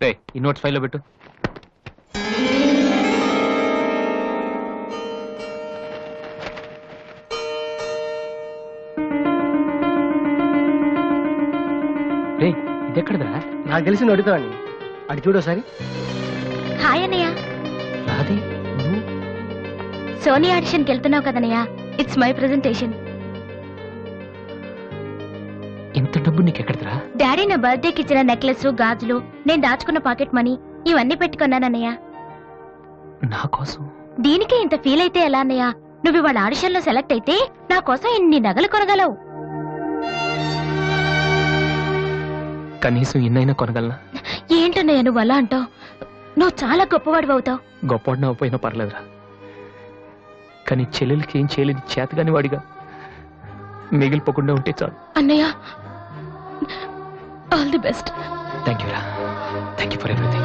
రే ఈ నోట్స్ ఫైల్లో పెట్టు రే ఇది ఎక్కడదా నాకు తెలిసి అడుగుతావని అటు చూడోసారి హాయ్ అన్నయ్య రాది నువ్వు సోనీ ఆడిషన్కి వెళ్తున్నావు కదన్నయ్య ఇట్స్ మై ప్రెజెంటేషన్ ఇంత డబ్బు నీకు ఎక్కడదరా డాడీ నా బర్త్డేకి ఇచ్చిన నెక్లెస్ గాజులు నేను దాచుకున్న పాకెట్ మనీ ఇవన్నీ పెట్టుకున్నానన్నయ్య నా కోసం దీనికే ఇంత ఫీల్ అయితే ఎలా అన్నయ్య నువ్వు ఇవాళ ఆడిషన్ లో సెలెక్ట్ అయితే నా కోసం ఇన్ని నగలు కొనగలవు కనీసం ఇన్నైనా కొనగలనా ఏంటన్నయ్య నువ్వు అలా అంటావు నువ్వు చాలా గొప్పవాడు అవుతావు గొప్పవాడిని అవ్వపోయినా పర్లేదురా కానీ చెల్లెలకి ఏం చేయలేని చేతగాని వాడిగా మిగిలిపోకుండా ఉంటే చాలు అన్నయ్య all the best thank you రా థ్యాంక్ యూ ఫర్ ఎవ్రీథింగ్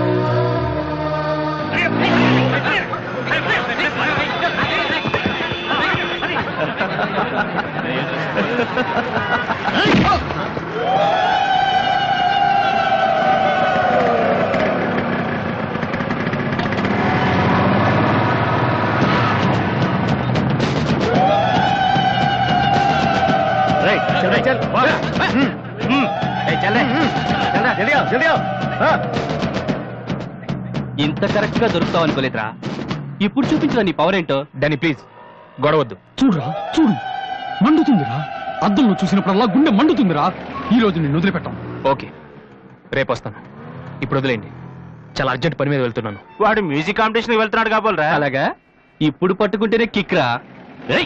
ఇంత కరెక్ట్ గా దొరుకుతావు అనుకోలేదురా ఇప్పుడు చూపించిన నీ పవర్ ఏంటో డానీ ప్లీజ్ గొడవద్దు చూడురా చూడు మండుతుందిరా అద్దంలో చూసినప్పుడల్లా గుండె మండుతుందిరా ఈ రోజు నేను వదిలిపెట్టాం ఓకే రేపు వస్తాను ఇప్పుడు వదిలేండి చాలా అర్జెంట్ పని మీద వెళ్తున్నాను వాడు మ్యూజిక్ కాంపిటీషన్ వెళ్తున్నాడు కాబోలరా అలాగా ఇప్పుడు పట్టుకుంటేనే కిక్ రా ఏయ్!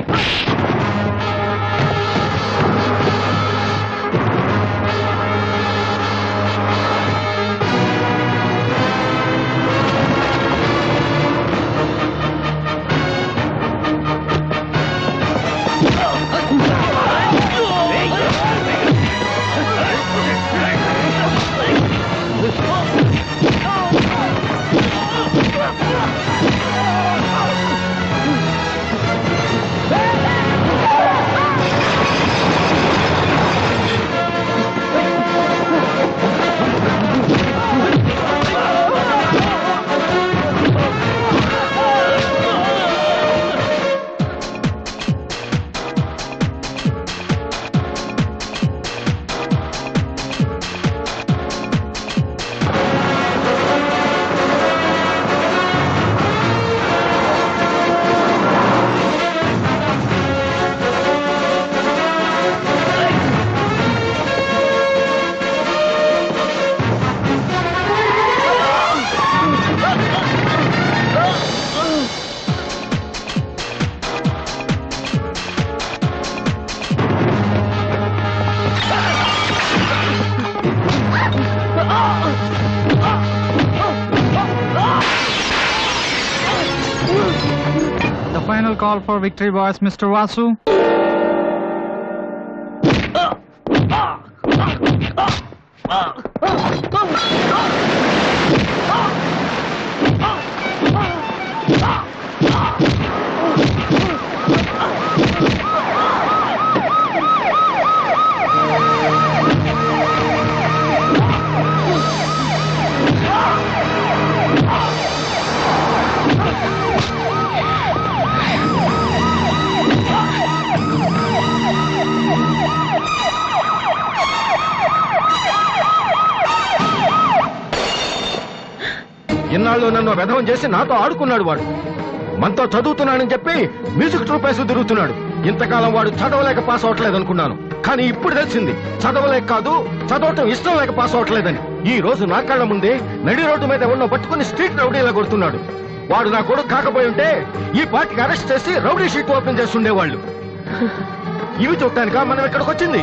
The final call for victory boys, Mr. Vasu. ఇన్నాళ్ళు నన్ను వెధవం చేసి నాతో ఆడుకున్నాడు వాడు మనతో చదువుతున్నానని చెప్పి మ్యూజిక్ ట్రూప్ వేసి తిరుగుతున్నాడు ఇంతకాలం వాడు చదవలేక పాస్ అవట్లేదు అనుకున్నాను కానీ ఇప్పుడు తెలిసింది చదవలేక కాదు చదవటం ఇష్టం లేక పాస్ అవట్లేదని ఈ రోజు నా కళ్ళ ముందే నడి రోడ్డు మీద ఉన్న పట్టుకుని స్ట్రీట్ రౌడీలా కొడుతున్నాడు వాడు నా కొడుకు కాకపోయి ఉంటే ఈ పార్టీకి అరెస్ట్ చేసి రౌడీ షీట్ ఓపెన్ చేసి ఉండేవాళ్ళు ఇవి చూడటానికా మనం ఇక్కడికి వచ్చింది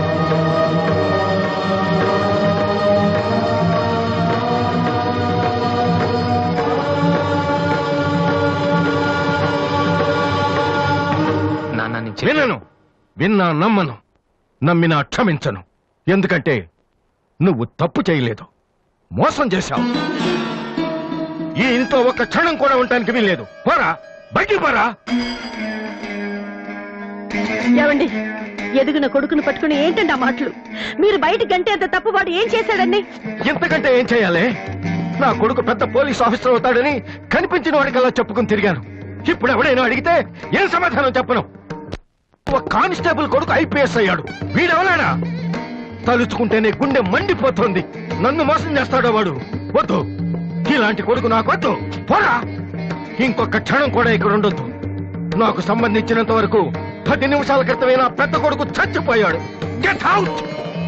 నాన్న నేను చెప్పేది- వినను విన్నా నమ్మను నమ్మినా క్షమించను ఎందుకంటే నువ్వు తప్పు చేయలేదు మోసం చేశావు ఈ ఇంట్లో ఒక క్షణం కూడా ఉండటానికి వీల్లేదు పోరా బయటికి పోరా ఏమండి ఎదిగిన కొడుకును పట్టుకుని ఏంటండి ఆ మాటలు మీరు బయటికి గంటే అంత తప్పు వాడు ఏం చేశాడండి ఇంతకంటే ఏం చేయాలి నా కొడుకు పెద్ద పోలీస్ ఆఫీసర్ అవుతాడని కనిపించిన వాడికల్లా చెప్పుకుని తిరిగాను ఇప్పుడు ఎవడైనా అడిగితే ఏం సమాధానం చెప్పను ఒక కానిస్టేబుల్ కొడుకు ఐపీఎస్ అయ్యాడు వీడెవలాడా తలుచుకుంటేనే గుండె మండిపోతోంది నన్ను మోసం చేస్తాడో వాడు వద్దు ఇలాంటి కొడుకు నాకు వద్దు పోరా ఇంకొక క్షణం కూడా ఇక్కడ ఉండొద్దు నాకు సంబంధించినంత వరకు పది నిమిషాల క్రితమే నా పెద్ద కొడుకు చచ్చిపోయాడు గెట్ అవుట్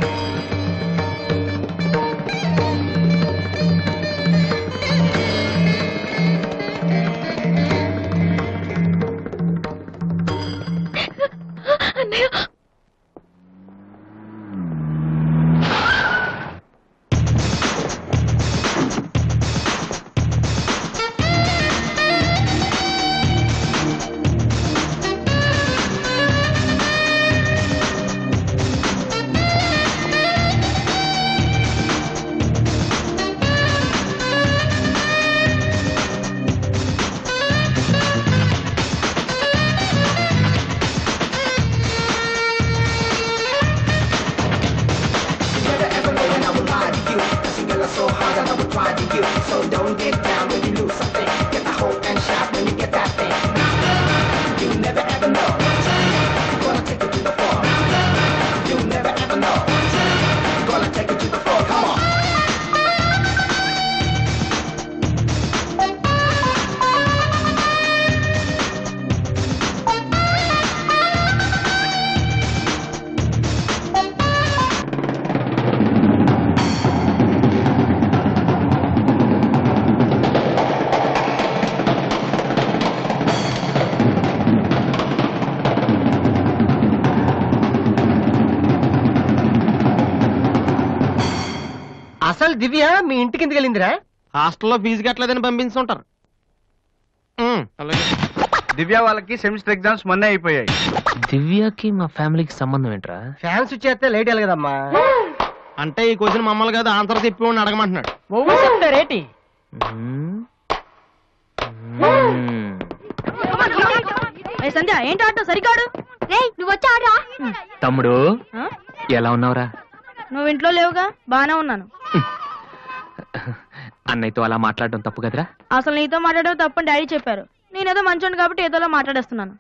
అసలు దివ్య మీ ఇంటికి ఎందుకు వెళ్ళిందిరా హాస్టల్లో ఫీజు కట్టలేదని పంపించుంటారు దివ్య వాళ్ళకి సెమిస్టర్ ఎగ్జామ్స్ మొన్నే అయిపోయాయి దివ్యకి మా ఫ్యామిలీకి సంబంధం ఏంట్రా ఫ్యాన్స్ చేస్తే లేట్ వెళ్ళగదమ్మా అంటే ఈ క్వశ్చన్ మమ్మల్ని కాదు ఆన్సర్ చెప్పి వాడిని అడగమంటున్నాడు నువ్వు చెప్తారేటి మ్మ్. మ్మ్. సంధ్య ఏంటి ఆటో సరికాడు నువ్వు వచ్చారా తమ్ముడు ఎలా ఉన్నావురా నువ్వు ఇంట్లో లేవుగా బానే ఉన్నాను అన్నయ్యతో అలా మాట్లాడడం తప్పు కదరా అసలు నీతో మాట్లాడడం తప్పని డాడీ చెప్పారు నేనేదో మంచోండి కాబట్టి ఏదోలా మాట్లాడేస్తున్నాను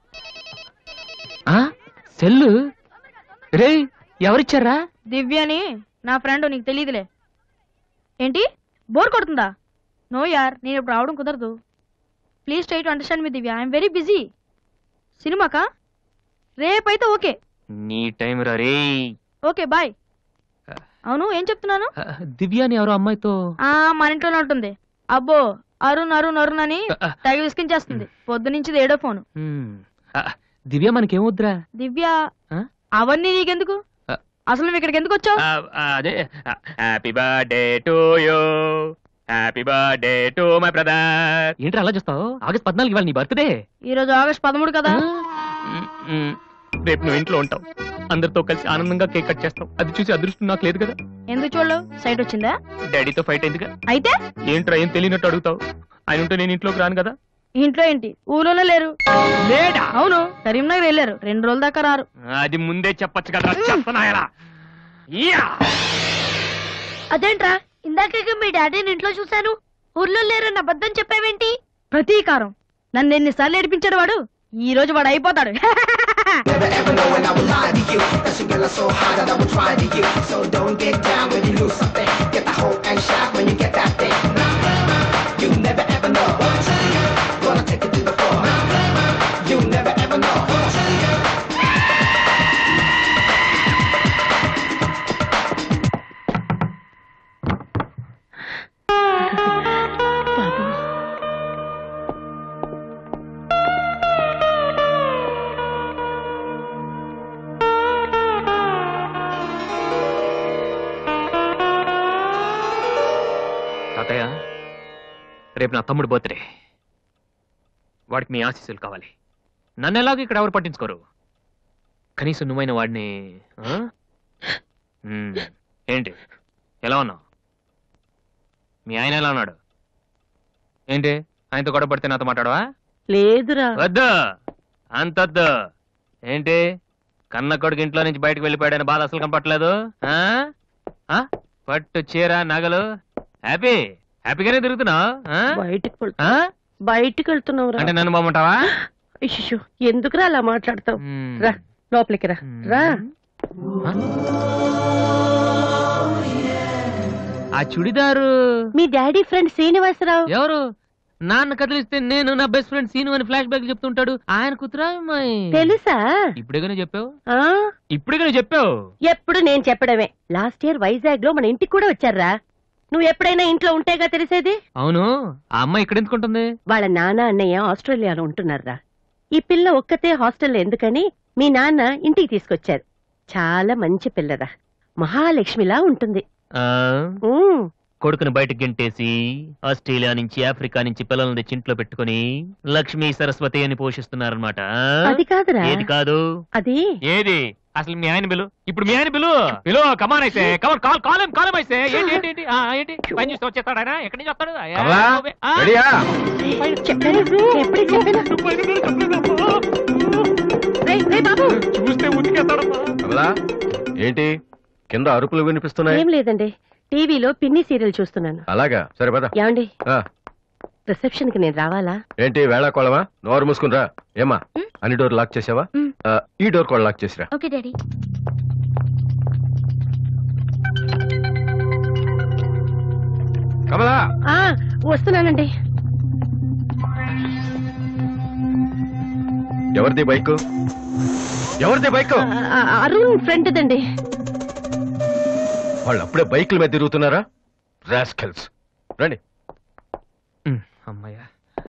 ఆ సెల్లు రే ఎవరిచ్చారా దివ్యని నా ఫ్రెండ్ నీకు తెలియదులే ఏంటి బోర్ కొడుతుందా నో యార్ నేను ఇప్పుడు రావడం కుదరదు please try to understand me Divya I'm very busy సినిమాకా రేపైతే ఓకే నీ టైం రా రే ఓకే బాయ్ అవును ఏం చెప్తున్నాను దివ్య అని ఎవరో అమ్మాయితో ఆ మన ఇంట్లోనే ఉంటుంది అబ్బో అరుణ్ అరుణ్ అరుణ్ అని తెగ విసికించేస్తుంది పొద్దు నుంచి ఏడో ఫోను మ్మ్. ఆ, దివ్య మనకేమొద్దురా దివ్య ఆ? అవన్నీ నీకెందుకు ఆ. అసలు నువ్వు ఇక్కడికి ఎందుకు వచ్చావు ఆ, ఆ, అదే happy birthday to you happy birthday to my brother ఏంటి అలా చూస్తావు ఆగస్ట్ పద్నాలుగు ఇవాళ నీ బర్త్డే ఈ రోజు ఆగస్ట్ పదమూడు కదా రేపు నువ్వు ఇంట్లో ఉంటావు అందరితో కలిసి ఆనందంగా కేక్ కట్ చేస్తావు అది చూసి అదృష్టం నాకు లేదు కదా ఎందుకు చూడలేవు సైట్ వచ్చిందా డాడీతో ఫైట్ అయిందిగా అయితే ఏంట్రా ఏం తెలియనట్టు అడుగుతావు ఆయన ఉంటే నేను ఇంట్లోకి రాను కదా ఇంట్లో ఏంటి ఊళ్ళోనే లేరు లేడా అవును కరీంనగర్ వెళ్ళారు రెండు రోజుల దాకా రారు అది ముందే చెప్పొచ్చు కదా చెప్పనాయలా యా అదేంట్రా ఇందాక మీ డాడీని ఇంట్లో చూశాను ఊర్లో లేరన్న అబద్ధం చెప్పావేంటి ప్రతీకారం నన్ను ఎన్నిసార్లు ఏడిపించాడు వాడు ఈ రోజు వాడు అయిపోతాడు తాతయ్య రేపు నా తమ్ముడు బర్త్డే వాడికి మీ ఆశీస్సులు కావాలి నన్ను ఎలాగో ఇక్కడ ఎవరు పట్టించుకోరు కనీసం నువ్వైన వాడిని ఆ? మ్మ్. ఏంటి ఎలా ఉన్నావు మీ ఆయన ఎలా ఉన్నాడు ఏంటి ఆయనతో గొడవ పడితే నాతో మాట్లాడవా లేదురా వద్దు అంతొద్దు ఏంటి కన్న కొడుకు ఇంట్లో నుంచి బయటకు వెళ్ళిపోయాడని బాధ అసలు కనపట్లేదు ఆ? ఆ? పట్టు చీర నగలు హ్యాపీ హ్యాపీగానే తిరుగుతున్నావు ఆ? బయటికి ఆ? బయటికి వెళ్తున్నావు అంటే నన్ను బాగుంటావా ఇష్యూ ఎందుకురా అలా మాట్లాడతావు రా లోపలికి రా రా ఆ చుడిదారు మీ డాడీ ఫ్రెండ్ శ్రీనివాసరావు ఎవరు నాన్న కదిలిస్తే నేను నా బెస్ట్ ఫ్రెండ్ సీను అని ఫ్లాష్ బ్యాక్ చెప్తుంటాడు ఆయన కుతురా అమ్మాయి తెలుసా ఇప్పుడేగానే చెప్పావు ఆ ఇప్పుడేగానే చెప్పావు ఎప్పుడు నేను చెప్పడమే లాస్ట్ ఇయర్ వైజాగ్ లో మన ఇంటికి కూడా వచ్చారా నువ్వు ఎప్పుడైనా ఇంట్లో ఉంటేగా తెలిసేది అవును ఆ అమ్మాయి ఇక్కడ ఎందుకుంటుంది వాళ్ళ నాన్న అన్నయ్య ఆస్ట్రేలియాలో ఉంటున్నారా ఈ పిల్ల ఒక్కతే హాస్టల్లో ఎందుకని మీ నాన్న ఇంటికి తీసుకొచ్చారు చాలా మంచి పిల్లరా మహాలక్ష్మిలా ఉంటుంది ఆ ఉమ్, కొడుకుని బయటకు గెంటేసి ఆస్ట్రేలియా నుంచి ఆఫ్రికా నుంచి పిల్లల్ని తెచ్చి ఇంట్లో పెట్టుకుని లక్ష్మీ సరస్వతి అని పోషిస్తున్నారన్నమాట అది కాదురా ఏది కాదు అది ఏది అసలు మీ ఆయన బిలు ఇప్పుడు మీ ఆయన బిలు బిలు కమాన్ అయితే కమాన్ కాల్ కాలం కాలం అయితే ఏంటి ఏంటి ఏంటి ఆ, ఏంటి పని చూస్తే వచ్చేస్తాడు ఆయన ఎక్కడి నుంచి వస్తాడు ఆ, కమలా ఆ, రెడీయా చెప్పాను ఎప్పుడే చెప్పాను రేయ్, రేయ్ బాబు చూస్తే ఉతికేస్తాడమ్మా కమలా ఏంటి కింద అరుపులు వినిపిస్తున్నాయి ఏం లేదండి టీవీలో పిన్ని సీరియల్ చూస్తున్నాను అలాగా సరే పద ఏమండి ఆ, రిసెప్షన్ కి నేను రావాలా ఏంటి వేళాకోళమా నోరు మూసుకునిరా ఏమా అన్ని డోర్ లాక్ చేసావా మ్. ఆ, ఈ డోర్ కూడా లాక్ చేసిరా ఓకే డాడీ కమలా ఆ వస్తున్నానండి ఎవరిది బైక్ ఎవరిది బైక్ ఆ, ఆ, అరుణ్ ఫ్రెండ్ దండి వాళ్ళు అప్పుడే బైకుల మీద తిరుగుతున్నారా రాస్కెల్స్ రండి ఉమ్, అమ్మయ్యా